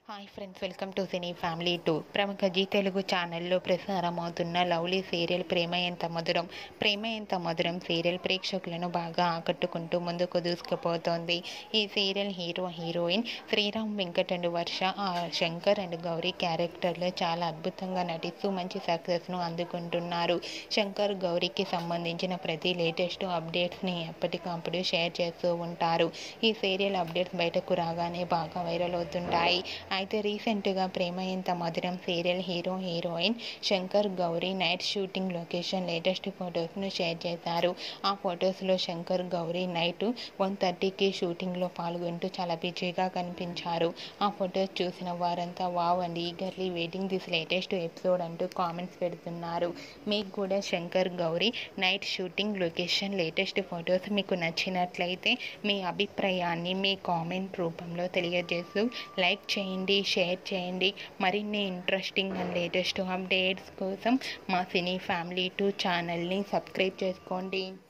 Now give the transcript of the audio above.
hi friends welcome to cine family two ప్రముఖ జీ తెలుగు ఛానల్లో ప్రసారమవుతున్న లవ్లీ సీరియల్ ప్రేమ ఎంత మధురం ప్రేమ ఎంత మధురం సీరియల్ ప్రేక్షకులను బాగా ఆకట్టుకుంటూ ముందుకు దూసుకుపోతోంది ఈ serial hero heroine Sriram Venkat and Varsha ఆ శంకర్ అండ్ గౌరీ క్యారెక్టర్లో చాలా అద్భుతంగా నటిస్తూ మంచి సక్సెస్ను అందుకుంటున్నారు శంకర్ గౌరీకి సంబంధించిన ప్రతి లేటెస్ట్ అప్డేట్స్ని ఎప్పటికప్పుడు షేర్ చేస్తూ ఉంటారు ఈ సీరియల్ అప్డేట్స్ బయటకు రాగానే బాగా వైరల్ అవుతుంటాయి అయితే రీసెంట్గా Prema Entha Madhuram serial hero heroine Shankar Gauri night shooting location latest ఫొటోస్ను షేర్ చేశారు ఆ ఫొటోస్లో శంకర్ గౌరీ నైట్ వన్ థర్టీకి షూటింగ్లో పాల్గొంటూ చాలా బిజీగా కనిపించారు ఆ ఫొటోస్ చూసిన వారంతా wow and eagerly waiting this latest episode అంటూ కామెంట్స్ పెడుతున్నారు మీకు కూడా Shankar Gauri night shooting location latest photos మీకు నచ్చినట్లయితే మీ అభిప్రాయాన్ని మీ కామెంట్ రూపంలో తెలియజేస్తూ లైక్ చేయండి షేర్ చేయండి మరిన్ని ఇంట్రెస్టింగ్ అండ్ లేటెస్ట్ అప్డేట్స్ కోసం మా సినీ ఫ్యామిలీ టూ ఛానల్ని సబ్స్క్రైబ్ చేసుకోండి